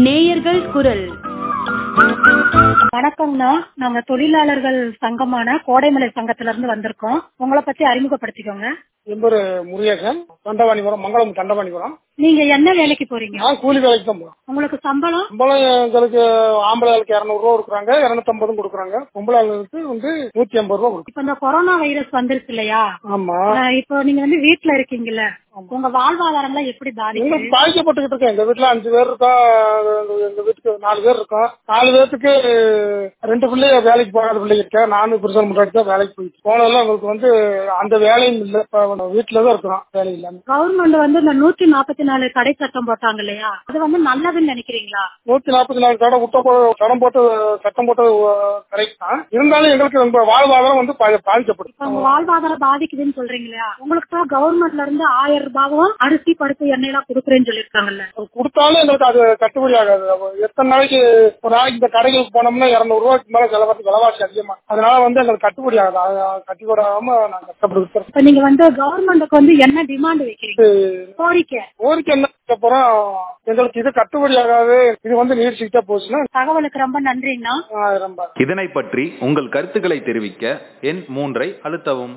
நேயர்கள் குரல் வணக்கம்ண்ணா நாங்க தொழிலாளர்கள் சங்கமான கோடைமலை சங்கத்துல இருந்து வந்திருக்கோம் உங்களை பத்தி அறிமுகப்படுத்திக்கோங்க என் பேரு முருகேசன் தண்டவாணிபுரம் மங்களம் தண்டவாணிபுரம் நீங்க என்ன வேலைக்கு போறீங்க நான் கூலி வேலைக்கு தான் போறேன் உங்களுக்கு சம்பளம் சம்பளம் எங்களுக்கு ஆம்பளைகளுக்கு இருநூறு ரூபா கொடுக்குறாங்க இருநூத்தம்பதும் கொடுக்குறாங்க பொம்பளைகளுக்கு வந்து நூத்தி ஐம்பது ரூபா கொடுக்குறாங்க இப்ப இந்த கொரோனா வைரஸ் வந்துருச்சு இல்லையா ஆமா அஹ் இப்போ நீங்க வந்து வீட்டுல இருக்கீங்கல்ல உங்க வாழ்வாதாரம்லாம் எப்படி பாதிக்குது உங்களுக்கு பாதிக்கப்பட்டுக்கிட்டு இருக்கேன் எங்க வீட்டுல அஞ்சு பேர் இருக்கோம் எங்க- எங்க வீட்டுக்கு நாலு பேர் இருக்கோம் நாலு பேர்த்துக்கு ரெண்டு பிள்ளைய வேலைக்கு போகாத பிள்ளைங்க இருக்கா நானும் புருஷன் முன்னாடி தான் வேலைக்கு போயிட்டு போனதெல்லாம் உங்களுக்கு வந்து அந்த வேலையும் இல்ல இப்ப வீட்டுல தான் இருக்கிறோம் வேலை இல்லாம கவர்மெண்ட் வந்து இந்த நூத்தி நாற்பத்தி நாலு தடை சட்டம் போட்டாங்க இல்லையா அது வந்து நல்லதுன்னு நினைக்கிறீங்களா நூத்தி நாற்பத்தி நாலு தடை விட்ட போ- தடம் போட்டு சட்டம் போட்டது கரெக்ட் தான் இருந்தாலும் எங்களுக்கு ரொம்ப வாழ்வாதாரம் வந்து பா- இப்ப பாதிக்கப்படும் உங்க வாழ்வாதாரம் பாதிக்குதுன்னு சொல்றீங்க இல்லையா உங்களுக்கு தான் கவர்மெண்ட்ல இருந்து ஆயிரம் ரூபாவும் அரிசி பருப்பு எண்ணெய் எல்லாம் கொடுக்குறேன்னு சொல்லிருக்காங்கல்ல கொடுத்தாலும் எங்களுக்கு அது கட்டுப்படி ஆகாது அப்ப எத்தனை நாளைக்கு ஒரு நாளைக்கு இந்த கடைகளுக்கு போனோம்னா இருநூறு ரூபாய்க்கு மேல செலவாசி விலைவாசி அதிகமா அதனால வந்து எங்களுக்கு கட்டுப்படி ஆகாது அது கட்டுப்படாம நாங்க கஷ்டப்பட்டு இப்ப நீங்க வந்து கவர்மெண்ட்டுக்கு வந்து என்ன டிமாண்ட் வைக்கிறீங்க கோரிக்கை கோரிக்கை என்ன அப்புறம் எங்களுக்கு இது கட்டுப்படி ஆகாது இது வந்து நீடிச்சுக்கிட்டே போச்சுன்னா தகவலுக்கு ரொம்ப நன்றிண்ணா ஆஹ் ரொம்ப இதனை பற்றி உங்கள் கருத்துக்களை தெரிவிக்க எண் மூன்றை அழுத்தவும்